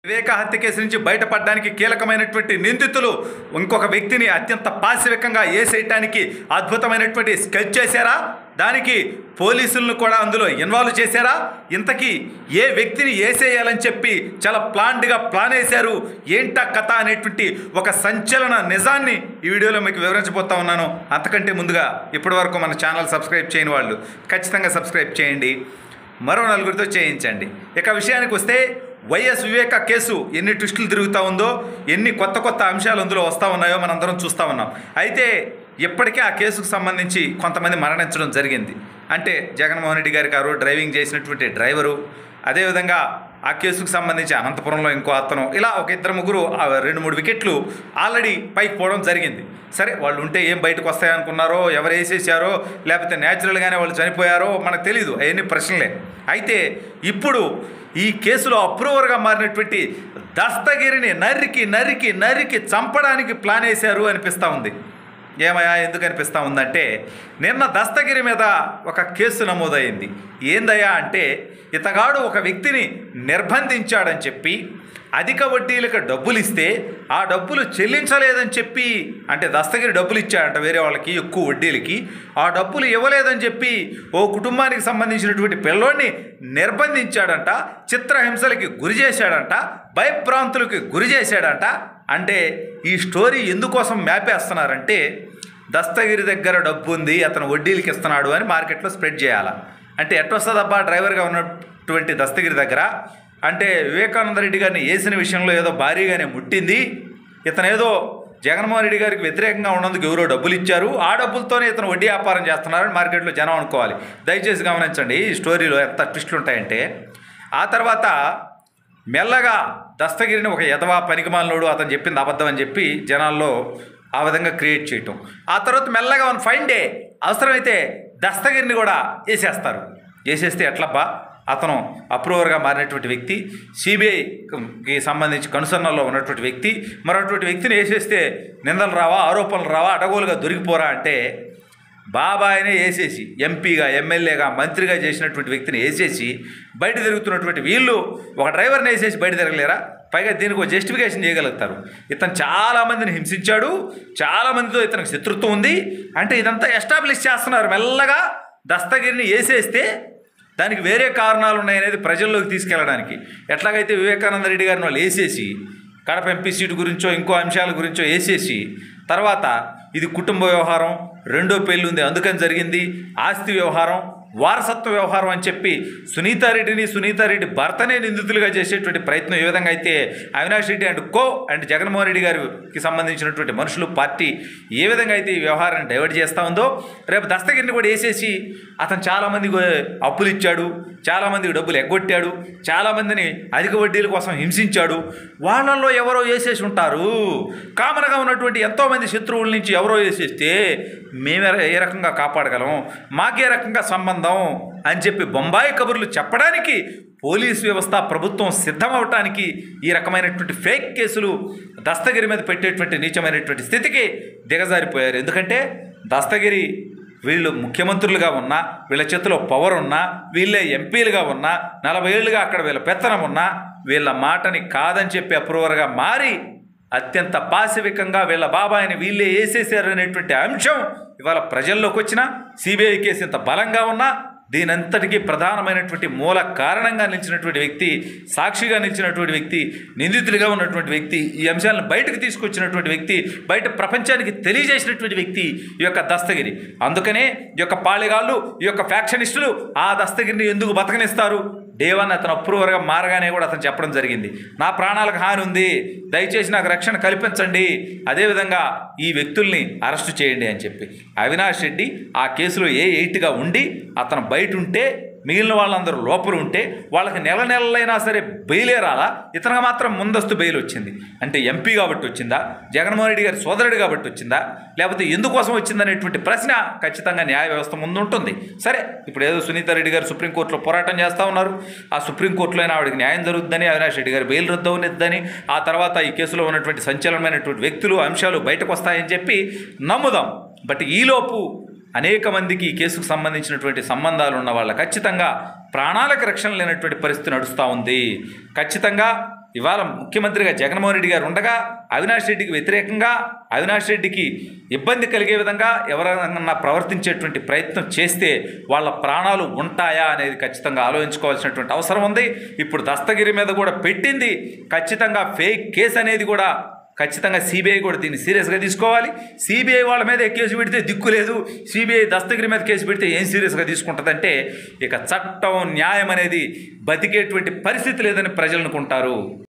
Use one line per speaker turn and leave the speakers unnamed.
వివేక హత్య కేసు నుంచి బయటపడడానికి కీలకమైనటువంటి నిందితులు ఇంకొక వ్యక్తిని అత్యంత పాశవికంగా వేసేయటానికి అద్భుతమైనటువంటి స్కెచ్ చేశారా దానికి పోలీసులను కూడా అందులో ఇన్వాల్వ్ చేశారా ఇంతకీ ఏ వ్యక్తిని వేసేయాలని చెప్పి చాలా ప్లాన్డ్గా ప్లాన్ వేశారు ఏంటా కథ అనేటువంటి ఒక సంచలన నిజాన్ని ఈ వీడియోలో మీకు వివరించబోతా ఉన్నాను అంతకంటే ముందుగా ఇప్పటివరకు మన ఛానల్ సబ్స్క్రైబ్ చేయని వాళ్ళు ఖచ్చితంగా సబ్స్క్రైబ్ చేయండి మరో నలుగురితో చేయించండి ఇక విషయానికి వస్తే వైఎస్ వివేక కేసు ఎన్ని ట్విస్టులు తిరుగుతూ ఉందో ఎన్ని కొత్త కొత్త అంశాలు అందులో వస్తూ ఉన్నాయో మనందరం చూస్తూ ఉన్నాం అయితే ఇప్పటికే ఆ కేసుకు సంబంధించి కొంతమంది మరణించడం జరిగింది అంటే జగన్మోహన్ రెడ్డి గారి గారు డ్రైవింగ్ చేసినటువంటి డ్రైవరు అదేవిధంగా ఆ కేసుకు సంబంధించి అనంతపురంలో ఇంకో అతను ఇలా ఒక ఇద్దరు ముగ్గురు ఆ రెండు మూడు వికెట్లు ఆల్రెడీ పైకి పోవడం జరిగింది సరే వాళ్ళు ఉంటే ఏం బయటకు వస్తాయనుకున్నారో ఎవరు వేసేసారో లేకపోతే న్యాచురల్గానే వాళ్ళు చనిపోయారో మనకు తెలియదు అవన్నీ ప్రశ్నలే అయితే ఇప్పుడు ఈ కేసులో అప్రూవర్గా మారినటువంటి దస్తగిరిని నరికి నరికి నరికి చంపడానికి ప్లాన్ వేశారు అనిపిస్తూ ఉంది ఏమయ్యా ఎందుకు అనిపిస్తూ ఉందంటే నిన్న దస్తగిరి మీద ఒక కేసు నమోదైంది ఏందయ్యా అంటే ఇతగాడు ఒక వ్యక్తిని నిర్బంధించాడని చెప్పి అధిక వడ్డీలకు డబ్బులు ఇస్తే ఆ డబ్బులు చెల్లించలేదని చెప్పి అంటే దస్తగిరి డబ్బులు ఇచ్చాడంట వేరే వాళ్ళకి ఎక్కువ వడ్డీలకి ఆ డబ్బులు ఇవ్వలేదని చెప్పి ఓ కుటుంబానికి సంబంధించినటువంటి పిల్లోడిని నిర్బంధించాడంట చిత్రహింసలకి గురి చేశాడంట భయభ్రాంతులకి గురి చేశాడంట అంటే ఈ స్టోరీ ఎందుకోసం మ్యాపేస్తున్నారంటే దస్తగిరి దగ్గర డబ్బు ఉంది అతను వడ్డీలకి ఇస్తున్నాడు అని మార్కెట్లో స్ప్రెడ్ చేయాలి అంటే ఎట్టొస్తుందబ్బా డ్రైవర్గా ఉన్నటువంటి దస్తగిరి దగ్గర అంటే వివేకానంద రెడ్డి గారిని వేసిన విషయంలో ఏదో భారీగానే ముట్టింది ఇతను ఏదో జగన్మోహన్ రెడ్డి గారికి వ్యతిరేకంగా ఉన్నందుకు ఎవరో డబ్బులు ఇచ్చారు ఆ డబ్బులతోనే ఇతను వడ్డీ వ్యాపారం చేస్తున్నారని మార్కెట్లో జనం అనుకోవాలి దయచేసి గమనించండి ఈ స్టోరీలో ఎంత ట్విస్టులు ఉంటాయంటే ఆ తర్వాత మెల్లగా దస్తగిరిని ఒక యదవా పనికిమాలినోడు అతను చెప్పింది అబద్ధం అని చెప్పి జనాల్లో ఆ విధంగా క్రియేట్ చేయటం ఆ తర్వాత మెల్లగా వన్ ఫైన్ డే అవసరమైతే దస్తగిరిని కూడా వేసేస్తారు వేసేస్తే ఎట్లబ్బా అతను అప్రూవర్గా మారినటువంటి వ్యక్తి సిబిఐకి సంబంధించి కనుసన్నల్లో ఉన్నటువంటి వ్యక్తి మరొటువంటి వ్యక్తిని వేసేస్తే నిందలు రావా ఆరోపణలు రావా అడగోలుగా దొరికిపోరా అంటే బాబాయినే వేసేసి ఎంపీగా ఎమ్మెల్యేగా మంత్రిగా చేసినటువంటి వ్యక్తిని వేసేసి బయట తిరుగుతున్నటువంటి వీళ్ళు ఒక డ్రైవర్ని వేసేసి బయట తిరగలేరా పైగా దీనికి ఒక జస్టిఫికేషన్ చేయగలుగుతారు ఇతను చాలామందిని హింసించాడు చాలామందితో ఇతనికి శత్రుత్వం ఉంది అంటే ఇదంతా ఎస్టాబ్లిష్ చేస్తున్నారు మెల్లగా దస్తగిరిని వేసేస్తే దానికి వేరే కారణాలు ఉన్నాయనేది ప్రజల్లోకి తీసుకెళ్ళడానికి ఎట్లాగైతే వివేకానంద రెడ్డి గారిని వాళ్ళు వేసేసి కడప ఎంపీ సీటు గురించో ఇంకో అంశాల గురించో వేసేసి తర్వాత ఇది కుటుంబ వ్యవహారం రెండో పెళ్ళి ఉంది అందుకని జరిగింది ఆస్తి వ్యవహారం వారసత్వ వ్యవహారం అని చెప్పి సునీతారెడ్డిని సునీతారెడ్డి భర్తనే నిందితులుగా చేసేటువంటి ప్రయత్నం ఏ విధంగా అయితే Avinash Reddy and co and Jaganmohan Reddy గారికి సంబంధించినటువంటి మనుషులు పార్టీ ఏ విధంగా అయితే ఈ వ్యవహారాన్ని డైవర్ట్ చేస్తూ ఉందో రేపు దస్తగిరిని కూడా వేసేసి అతను చాలామందికి అప్పులు ఇచ్చాడు చాలామందికి డబ్బులు ఎగ్గొట్టాడు చాలామందిని అధిక వడ్డీల కోసం హింసించాడు వాళ్ళల్లో ఎవరో వేసేసి ఉంటారు కామన్గా ఉన్నటువంటి ఎంతోమంది శత్రువుల నుంచి ఎవరో వేసేస్తే మేము ఏ రకంగా కాపాడగలం మాకే రకంగా సంబంధం అని చెప్పి బొంబాయి కబుర్లు చెప్పడానికి పోలీస్ వ్యవస్థ ప్రభుత్వం సిద్ధమవటానికి ఈ రకమైనటువంటి ఫేక్ కేసులు దస్తగిరి మీద పెట్టేటువంటి నీచమైనటువంటి స్థితికి దిగజారిపోయారు ఎందుకంటే దస్తగిరి వీళ్ళు ముఖ్యమంత్రులుగా ఉన్నా వీళ్ళ చేతిలో పవర్ ఉన్నా వీళ్ళే ఎంపీలుగా ఉన్నా నలభై ఏళ్ళుగా అక్కడ వీళ్ళ పెత్తనం ఉన్నా వీళ్ళ మాటని కాదని చెప్పి అప్రూవర్గా మారి అత్యంత పాశవికంగా వీళ్ళ బాబాయిని వీళ్ళే వేసేసారు అనేటువంటి అంశం ఇవాళ ప్రజల్లోకి వచ్చిన సిబిఐ కేసు ఇంత బలంగా ఉన్నా దీనంతటికీ ప్రధానమైనటువంటి మూల కారణంగా నిలిచినటువంటి వ్యక్తి సాక్షిగా నిలిచినటువంటి వ్యక్తి నిందితుడిగా ఉన్నటువంటి వ్యక్తి ఈ అంశాలను బయటకు తీసుకొచ్చినటువంటి వ్యక్తి బయట ప్రపంచానికి తెలియజేసినటువంటి వ్యక్తి ఈ యొక్క దస్తగిరి అందుకనే ఈ యొక్క పాళెగాళ్ళు ఈ యొక్క ఫ్యాక్షనిస్టులు ఆ దస్తగిరిని ఎందుకు బతకనిస్తారు డే వన్ అతను అప్రూవర్గా మారగానే కూడా అతను చెప్పడం జరిగింది నా ప్రాణాలకు హాని ఉంది దయచేసి నాకు రక్షణ కల్పించండి అదేవిధంగా ఈ వ్యక్తుల్ని అరెస్టు చేయండి అని చెప్పి అవినాష్ రెడ్డి ఆ కేసులో ఏ ఎయిట్గా ఉండి అతను బయట ఉంటే మిగిలిన వాళ్ళందరూ లోపల ఉంటే వాళ్ళకి నెల నెలలైనా సరే బెయిలే రాలా ఇతనికి మాత్రం ముందస్తు బెయిల్ వచ్చింది అంటే ఎంపీ కాబట్టి వచ్చిందా జగన్మోహన్ రెడ్డి గారి సోదరుడు కాబట్టి వచ్చిందా లేకపోతే ఎందుకోసం వచ్చిందనేటువంటి ప్రశ్న ఖచ్చితంగా న్యాయ వ్యవస్థ ముందు ఉంటుంది సరే ఇప్పుడు ఏదో సునీతారెడ్డి గారు సుప్రీంకోర్టులో పోరాటం చేస్తూ ఉన్నారు ఆ సుప్రీంకోర్టులో అయినా ఆవిడకి న్యాయం జరుగుతుందని అవినాష్ రెడ్డి గారు బెయిల్ రద్దు అవునిద్దని ఆ తర్వాత ఈ కేసులో ఉన్నటువంటి సంచలనమైనటువంటి వ్యక్తులు అంశాలు బయటకు వస్తాయని చెప్పి నమ్ముదాం బట్ ఈలోపు అనేక మందికి ఈ కేసుకు సంబంధించినటువంటి సంబంధాలు ఉన్న వాళ్ళ ఖచ్చితంగా ప్రాణాలకు రక్షణ లేనటువంటి పరిస్థితి నడుస్తూ ఉంది ఖచ్చితంగా ఇవాళ ముఖ్యమంత్రిగా జగన్మోహన్ రెడ్డి గారు ఉండగా అవినాష్ రెడ్డికి వ్యతిరేకంగా అవినాష్ రెడ్డికి ఇబ్బంది కలిగే విధంగా ఎవరైనా ప్రవర్తించేటువంటి ప్రయత్నం చేస్తే వాళ్ళ ప్రాణాలు ఉంటాయా అనేది ఖచ్చితంగా ఆలోచించుకోవాల్సినటువంటి అవసరం ఉంది ఇప్పుడు దస్తగిరి మీద కూడా పెట్టింది ఖచ్చితంగా ఫేక్ కేసు అనేది కూడా ఖచ్చితంగా సిబిఐ కూడా దీన్ని సీరియస్గా తీసుకోవాలి సిబిఐ వాళ్ళ మీద కేసు పెడితే దిక్కు లేదు సిబిఐ దస్తగిరి మీద కేసు పెడితే ఏం సీరియస్గా తీసుకుంటుందంటే ఇక చట్టం న్యాయం అనేది బతికేటువంటి పరిస్థితి లేదని ప్రజలు అనుకుంటారు